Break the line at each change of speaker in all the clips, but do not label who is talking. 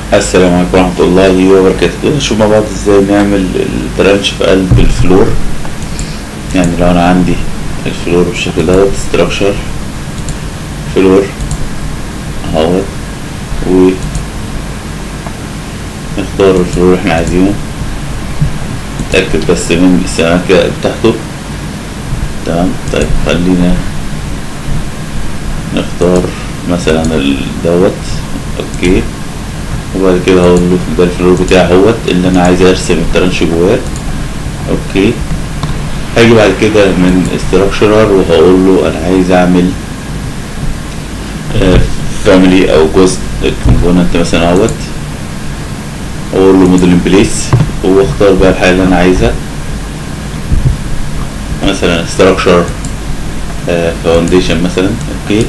السلام عليكم ورحمة الله وبركاته كده نشوف مع بعض ازاي نعمل البرانش في قلب الفلور يعني لو انا عندي الفلور بالشكل دوت ستراكشر فلور اهوت و نختار الفلور اللي احنا عايزينه نتأكد بس من السمكة بتاعته تمام طيب خلينا نختار مثلا ال- دوت اوكي وبعد كده هقول له ده الفلور بتاعي اهوت اللي انا عايز ارسم الترانش جواه اوكي هاجي بعد كده من استراكشرر وهقول له انا عايز اعمل فاميلي او جزء الكومبوننت مثلا اهوت اقول له موديل ان بليس واختار بقى الحاجه اللي انا عايزها مثلا استراكشر فاونديشن مثلا اوكي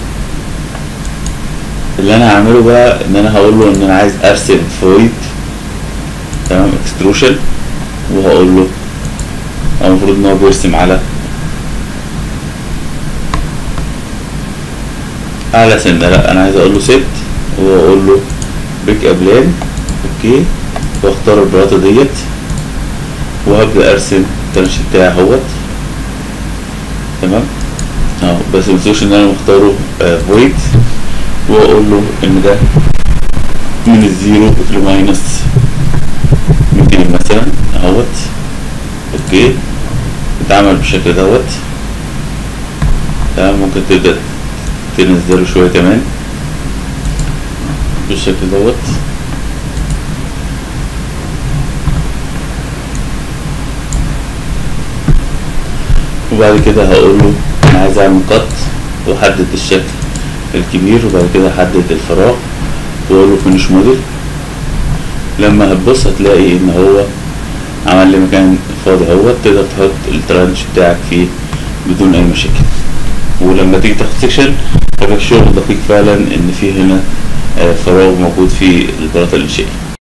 اللي انا هعمله بقى ان انا هقول له ان انا عايز ارسم فويد تمام اكستروشن وهقول له هو المفروض ان هو بيرسم على اعلى سنة لا انا عايز اقول له سيت واقول له بيك ابلان اوكي واختار البلاطة ديت وهبدأ ارسم الترنش بتاعي اهوت تمام اه بس متنسوش ان انا مختاره فويد واقول له ان ده من الزيرو لماينس 200 مثلا اهوت اوكي اتعمل بالشكل دوت تمام ممكن تبدأ تنزله شوية كمان بالشكل دوت وبعد كده هقول له انا عايز اعمل قط واحدد الشكل الكبير وبعد كده احدد الفراغ واقول له فينيش موديل لما هتبص هتلاقي ان هو عمل لي مكان فاضي اهوت تقدر تحط الترانش بتاعك فيه بدون اي مشاكل ولما تيجي تاخد سيكشن هيبقى الشغل دقيق فعلا ان في هنا آه، فراغ موجود في البلاطه الانشائيه